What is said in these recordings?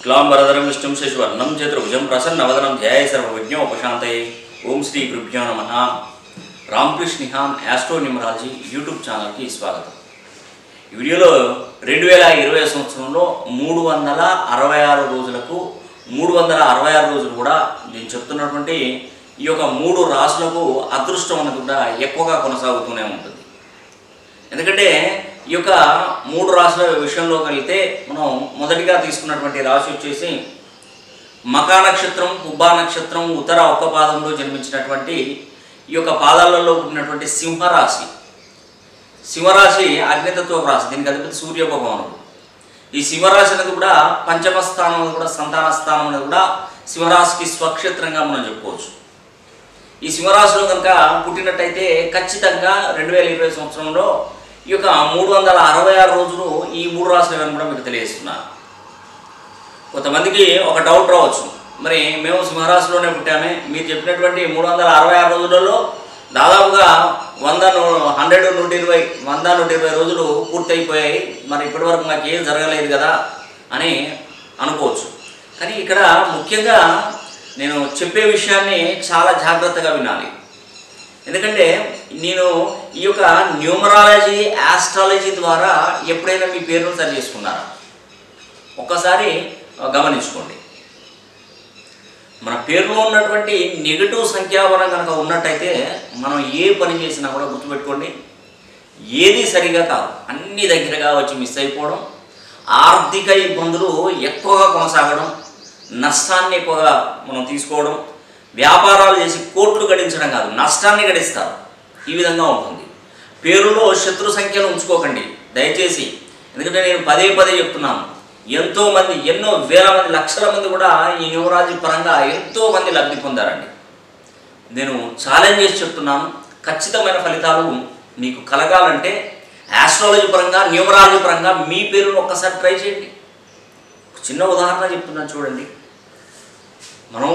శుక్లాంబరధరం విష్ణుం శశివర్ణం చతుర్భుజం ప్రసన్నవదనం ధ్యాయ సర్వవిజ్ఞ ఉపశాంతయే ఓం శ్రీ గురుభ్యో నమ Ramakrishna Nihan astro numerology YouTube ఛానల్కి స్వాగతం ఈ వీడియోలో రెండు వేల ఇరవై సంవత్సరంలో మూడు వందల అరవై ఆరు రోజులకు మూడు వందల అరవై ఆరు రోజులు కూడా నేను చెప్తున్నటువంటి ఈ యొక్క మూడు రాసులకు అదృష్టం అనేది కూడా ఎక్కువగా కొనసాగుతూనే ఉంటుంది ఎందుకంటే ఈ యొక్క మూడు రాశుల విషయంలోకి వెళ్తే మనం మొదటిగా తీసుకున్నటువంటి రాశి వచ్చేసి మకా నక్షత్రం పుబ్బా నక్షత్రం ఉత్తర ఒక్క పాదంలో జన్మించినటువంటి ఈ యొక్క పాదాలలో ఉన్నటువంటి సింహరాశి సింహరాశి అగ్నితత్వ రాశి దీనికి అధిపతి సూర్య భగవానుడు ఈ సింహరాశి అనేది కూడా పంచమ స్థానం అనేది కూడా సంతాన స్థానం అనేది కూడా సింహరాశికి స్వక్షేత్రంగా మనం చెప్పుకోవచ్చు ఈ సింహరాశిలో కనుక పుట్టినట్టయితే ఖచ్చితంగా రెండు వేల ఇరవై సంవత్సరంలో ఈ యొక్క మూడు వందల అరవై ఆరు రోజులు ఈ మూడు రాశులు కూడా మీకు తెలియజేస్తున్నారు కొంతమందికి ఒక డౌట్ రావచ్చు మరి మేము సింహరాశిలోనే పుట్టామే మీరు చెప్పినటువంటి మూడు వందల అరవై ఆరు రోజులలో దాదాపుగా వంద ను- హండ్రెడ్ నూట ఇరవై వంద నూట ఇరవై రోజులు పూర్తయిపోయాయి మరి ఇప్పటివరకు మాకు ఏం జరగలేదు కదా అని అనుకోవచ్చు కానీ ఇక్కడ ముఖ్యంగా నేను చెప్పే విషయాన్ని చాలా జాగ్రత్తగా వినాలి ఎందుకంటే నేను ఈ యొక్క న్యూమరాలజీ ఆస్ట్రాలజీ ద్వారా ఎప్పుడైనా మీ పేరును సరి చేసుకున్నారా ఒక్కసారి ఆ, గమనించుకోండి మన పేరులో ఉన్నటువంటి నెగిటివ్ సంఖ్యాబలం కనుక ఉన్నట్టయితే మనం ఏ పని చేసినా కూడా గుర్తుపెట్టుకోండి ఏది సరిగా కాదు అన్ని దగ్గరగా వచ్చి మిస్ అయిపోవడం ఆర్థిక ఇబ్బందులు ఎక్కువగా కొనసాగడం నష్టాన్ని ఎక్కువగా మనం తీసుకోవడం వ్యాపారాలు చేసి కోట్లు గడించడం కాదు నష్టాన్ని గడిస్తారు ఈ విధంగా ఉంటుంది పేరులో శత్రు సంఖ్యను ఉంచుకోకండి దయచేసి ఎందుకంటే నేను పదే పదే చెప్తున్నాను ఎంతో మంది ఎన్నో వేల మంది లక్షల మంది కూడా ఈ న్యూమరాలజీ పరంగా ఎంతో మంది లబ్ధి పొందారండి నేను ఛాలెంజ్ చేసి చెప్తున్నాను ఖచ్చితమైన ఫలితాలు మీకు కలగాలంటే ఆస్ట్రాలజీ పరంగా న్యూమరాలజీ పరంగా మీ పేరును ఒక్కసారి ట్రై చేయండి ఒక చిన్న ఉదాహరణ చెప్తున్నాను చూడండి మనం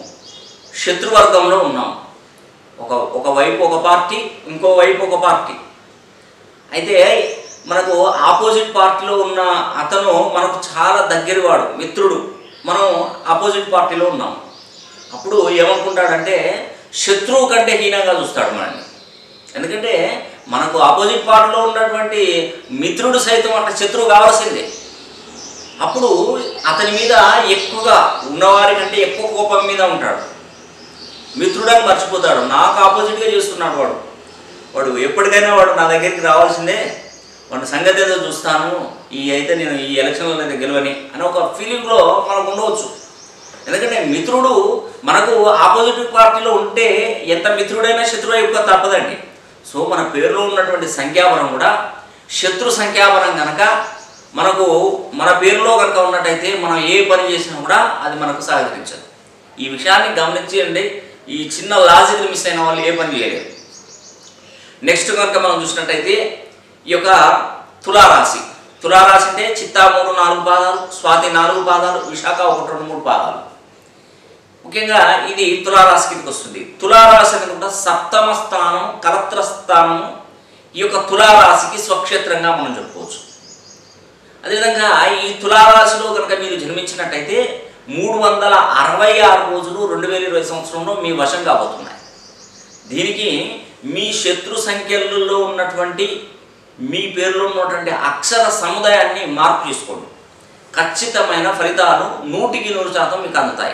శత్రువర్గంలో ఉన్నాం ఒక ఒక వైపు ఒక పార్టీ ఇంకో వైపు ఒక పార్టీ అయితే మనకు ఆపోజిట్ పార్టీలో ఉన్న అతను మనకు చాలా దగ్గరవాడు మిత్రుడు మనం ఆపోజిట్ పార్టీలో ఉన్నాం అప్పుడు ఏమనుకుంటాడంటే శత్రువు కంటే హీనంగా చూస్తాడు మనల్ని ఎందుకంటే మనకు ఆపోజిట్ పార్టీలో ఉన్నటువంటి మిత్రుడు సైతం అట్లా శత్రువు కావాల్సిందే అప్పుడు అతని మీద ఎక్కువగా ఉన్నవారి కంటే ఎక్కువ కోపం మీద ఉంటాడు మిత్రుడని మర్చిపోతాడు నాకు ఆపోజిట్గా చేస్తున్నాడు వాడు వాడు ఎప్పటికైనా వాడు నా దగ్గరికి రావాల్సిందే వాడి సంగతి ఏదో చూస్తాను ఈ అయితే నేను ఈ ఎలక్షన్లో అయితే గెలవని అని ఒక ఫీలింగ్లో మనకు ఉండవచ్చు ఎందుకంటే మిత్రుడు మనకు ఆపోజిట్ పార్టీలో ఉంటే ఎంత మిత్రుడైనా శత్రువు అయిపోక తప్పదండి సో మన పేరులో ఉన్నటువంటి సంఖ్యాబలం కూడా శత్రు సంఖ్యాబలం కనుక మనకు మన పేరులో కనుక ఉన్నట్టయితే మనం ఏ పని చేసినా కూడా అది మనకు సహకరించదు ఈ విషయాన్ని గమనించండి ఈ చిన్న లాజిక్ మిస్ అయిన వాళ్ళు ఏ పని చేయలేరు నెక్స్ట్ కనుక మనం చూసినట్టయితే ఈ యొక్క తులారాశి తులారాశి అంటే చిత్తా మూడు నాలుగు పాదాలు స్వాతి నాలుగు పాదాలు విశాఖ ఒకటి రెండు మూడు పాదాలు ముఖ్యంగా ఇది తులారాశి కిందకి వస్తుంది తులారాశి అనేది కూడా సప్తమ స్థానం కలత్ర స్థానము ఈ యొక్క తులారాశికి స్వక్షేత్రంగా మనం చెప్పుకోవచ్చు అదేవిధంగా ఈ తులారాశిలో కనుక మీరు జన్మించినట్టయితే మూడు వందల అరవై ఆరు రోజులు రెండు వేల ఇరవై సంవత్సరంలో మీ వశం కాబోతున్నాయి దీనికి మీ శత్రు సంఖ్యలలో ఉన్నటువంటి మీ పేరులో ఉన్నటువంటి అక్షర సముదాయాన్ని మార్పు చేసుకోండి ఖచ్చితమైన ఫలితాలు నూటికి నూరు శాతం మీకు అందుతాయి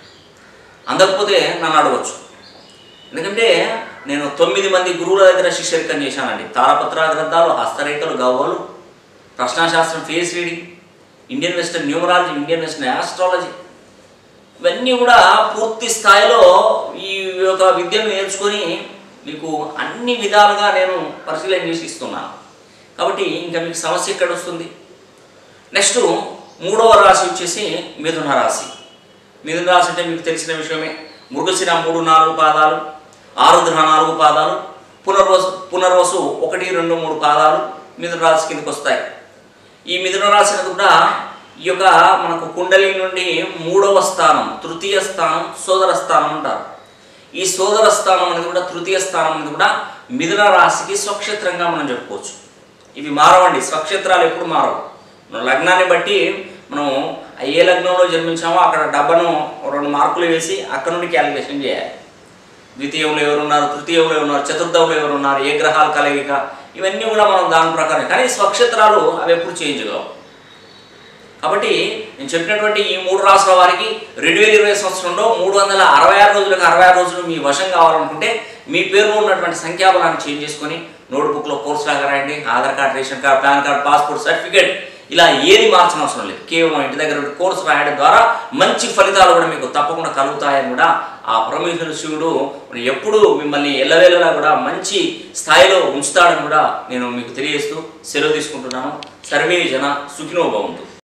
అందకపోతే నన్ను అడగచ్చు ఎందుకంటే నేను తొమ్మిది మంది గురువుల దగ్గర శిష్యరికం చేశానండి తారపత్ర గ్రంథాలు హస్తరేఖలు గవ్వలు ప్రశ్నాశాస్త్రం face reading Indian western numerology Indian western astrology ఇవన్నీ కూడా పూర్తి స్థాయిలో ఈ యొక్క విద్యను నేర్చుకొని మీకు అన్ని విధాలుగా నేను పరిశీలన చేసి ఇస్తున్నాను కాబట్టి ఇంకా మీకు సమస్య ఎక్కడ వస్తుంది నెక్స్ట్ మూడవ రాశి వచ్చేసి మిథున రాశి మిథున రాశి అంటే మీకు తెలిసిన విషయమే మృగశిర మూడు నాలుగు పాదాలు ఆరుద్ర నాలుగు పాదాలు పునర్వసు పునర్వసు ఒకటి రెండు మూడు పాదాలు మిథున రాశి కిందకి వస్తాయి ఈ మిథున రాశి అనేది కూడా ఈ యొక్క మనకు కుండలి నుండి మూడవ స్థానం తృతీయ స్థానం సోదర స్థానం అంటారు ఈ సోదర స్థానం అనేది కూడా తృతీయ స్థానం అనేది కూడా మిథున రాశికి స్వక్షేత్రంగా మనం చెప్పుకోవచ్చు ఇవి మారవండి స్వక్షేత్రాలు ఎప్పుడు మారవు మన లగ్నాన్ని బట్టి మనం ఆ ఏ లగ్నంలో జన్మించామో అక్కడ డబ్బను రెండు మార్కులు వేసి అక్కడ నుండి క్యాలిక్యులేషన్ చేయాలి ద్వితీయంలో ఎవరున్నారు తృతీయంలో ఎవరున్నారు చతుర్థంలో ఎవరున్నారు ఏ గ్రహాల కలయిక ఇవన్నీ కూడా మనం దాని ప్రకారం కానీ స్వక్షేత్రాలు అవి ఎప్పుడు చేంజ్ కావు కాబట్టి నేను చెప్పినటువంటి ఈ మూడు రాష్ట్రాల వారికి రెండు వేల ఇరవై సంవత్సరంలో మూడు వందల అరవై ఆరు రోజులకు అరవై ఆరు రోజులు మీ వశం కావాలనుకుంటే మీ పేరులో ఉన్నటువంటి సంఖ్యాబలాన్ని చేంజ్ చేసుకొని నోట్బుక్లో కోర్స్ లాగా రాయండి Aadhaar card ration card PAN card passport certificate ఇలా ఏది మార్చిన అవసరం లేదు కేవలం ఇంటి దగ్గర ఉండి కోర్సు రాయడం ద్వారా మంచి ఫలితాలు కూడా మీకు తప్పకుండా కలుగుతాయని కూడా ఆ పరమేశ్వర శివుడు మరి ఎప్పుడూ మిమ్మల్ని ఎల్లవేళలా కూడా మంచి స్థాయిలో ఉంచుతాడని కూడా నేను మీకు తెలియజేస్తూ సెలవు తీసుకుంటున్నాను సర్వే జన సుఖినో భవంతు